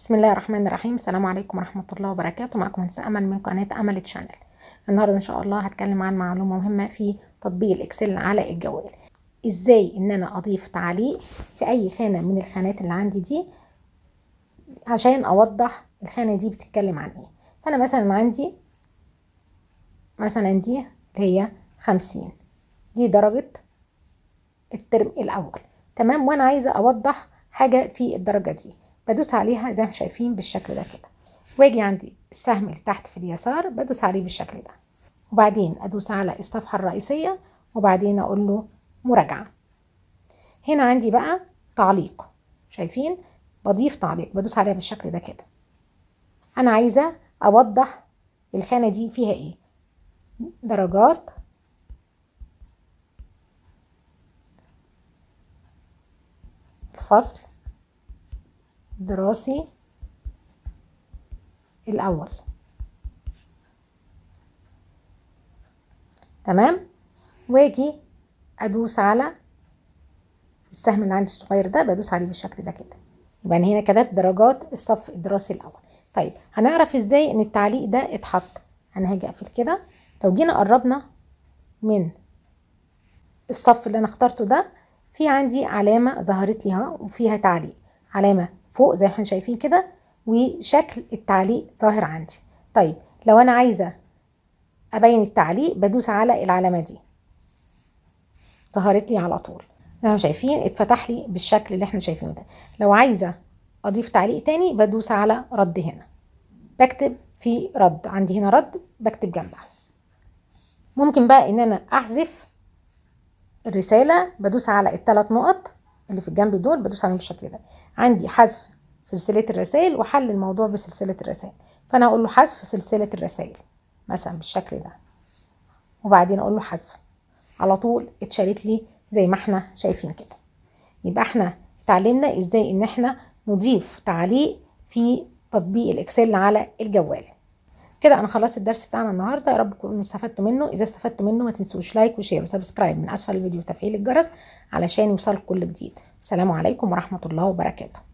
بسم الله الرحمن الرحيم السلام عليكم ورحمة الله وبركاته معكم هندسة أمل من قناة أمل تشانل النهاردة إن شاء الله هتكلم عن معلومة مهمة في تطبيق الإكسل على الجوال إزاي إن أنا أضيف تعليق في أي خانة من الخانات اللي عندي دي عشان أوضح الخانة دي بتتكلم عن إيه فأنا مثلا عندي مثلا دي اللي هي خمسين دي درجة الترم الأول تمام وأنا عايزة أوضح حاجة في الدرجة دي بدوس عليها زي ما شايفين بالشكل ده كده واجي عندي السهم اللي تحت في اليسار بدوس عليه بالشكل ده وبعدين ادوس على الصفحة الرئيسية وبعدين اقول له مراجعة هنا عندي بقى تعليق شايفين بضيف تعليق بدوس عليها بالشكل ده كده انا عايزة اوضح الخانة دي فيها ايه درجات الفصل الدراسي الأول تمام واجي أدوس على السهم اللي عندي الصغير ده بدوس عليه بالشكل ده كده يبقى أنا هنا كتبت درجات الصف الدراسي الأول طيب هنعرف ازاي ان التعليق ده اتحط انا هاجي اقفل كده لو جينا قربنا من الصف اللي انا اخترته ده في عندي علامة ظهرت لي اهو وفيها تعليق علامة فوق زي ما احنا شايفين كده وشكل التعليق ظاهر عندي طيب لو انا عايزة ابين التعليق بدوس على العلامة دي ظهرت لي على طول زي ما شايفين اتفتح لي بالشكل اللي احنا شايفينه ده لو عايزة اضيف تعليق تاني بدوس على رد هنا بكتب في رد عندي هنا رد بكتب جنبها ممكن بقى ان انا احذف الرسالة بدوس على الثلاث نقط اللي في الجنب دول بدوس عليهم بالشكل ده عندي حذف سلسلة الرسائل وحل الموضوع بسلسلة الرسائل فأنا هقول له حذف سلسلة الرسائل مثلا بالشكل ده وبعدين أقول له حذف على طول اتشالت لي زي ما احنا شايفين كده يبقى احنا اتعلمنا ازاي ان احنا نضيف تعليق في تطبيق الاكسل على الجوال كده انا خلصت الدرس بتاعنا النهارده يا رب تكونوا استفدتوا منه اذا استفدتوا منه ما تنسوش لايك وشير وسبسكرايب من اسفل الفيديو وتفعيل الجرس علشان يوصلك كل جديد السلام عليكم ورحمه الله وبركاته